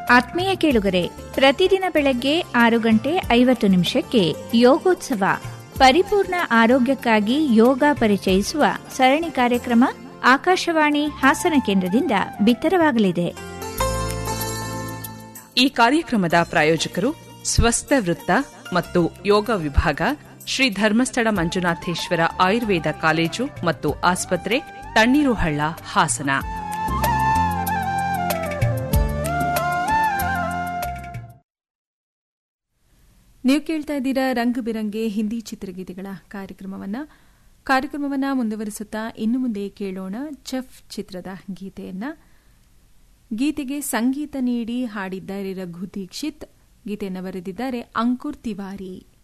ಆತ್ಮೀಯ ಕೇಳುಗರೆ ಪ್ರತಿದಿನ ಬೆಳಗ್ಗೆ ಆರು ಗಂಟೆ ಐವತ್ತು ನಿಮಿಷಕ್ಕೆ ಯೋಗೋತ್ಸವ ಪರಿಪೂರ್ಣ ಆರೋಗ್ಯಕ್ಕಾಗಿ ಯೋಗ ಪರಿಚಯಿಸುವ ಸರಣಿ ಕಾರ್ಯಕ್ರಮ ಆಕಾಶವಾಣಿ ಹಾಸನ ಕೇಂದ್ರದಿಂದ ಬಿತ್ತರವಾಗಲಿದೆ ಈ ಕಾರ್ಯಕ್ರಮದ ಪ್ರಾಯೋಜಕರು ಸ್ವಸ್ಥ ವೃತ್ತ ಮತ್ತು ಯೋಗ ವಿಭಾಗ ಶ್ರೀ ಧರ್ಮಸ್ಥಳ ಮಂಜುನಾಥೇಶ್ವರ ಆಯುರ್ವೇದ ಕಾಲೇಜು ಮತ್ತು ಆಸ್ಪತ್ರೆ ತಣ್ಣೀರುಹಳ್ಳ ಹಾಸನ ನೀವು ಕೇಳ್ತಾ ಇದ್ದೀರಾ ರಂಗ್ ಬಿರಂಗೆ ಹಿಂದಿ ಚಿತ್ರಗೀತೆಗಳ ಕಾರ್ಯಕ್ರಮವನ್ನ ಕಾರ್ಯಕ್ರಮವನ್ನ ಮುಂದುವರಿಸುತ್ತಾ ಇನ್ನು ಮುಂದೆ ಕೇಳೋಣ ಚೆಫ್ ಚಿತ್ರದ ಗೀತೆಯನ್ನ ಗೀತೆಗೆ ಸಂಗೀತ ನೀಡಿ ಹಾಡಿದ್ದಾರೆ ರಘು ದೀಕ್ಷಿತ್ ಗೀತೆಯನ್ನು ಬರೆದಿದ್ದಾರೆ ಅಂಕುರ್ ತಿವಾರಿ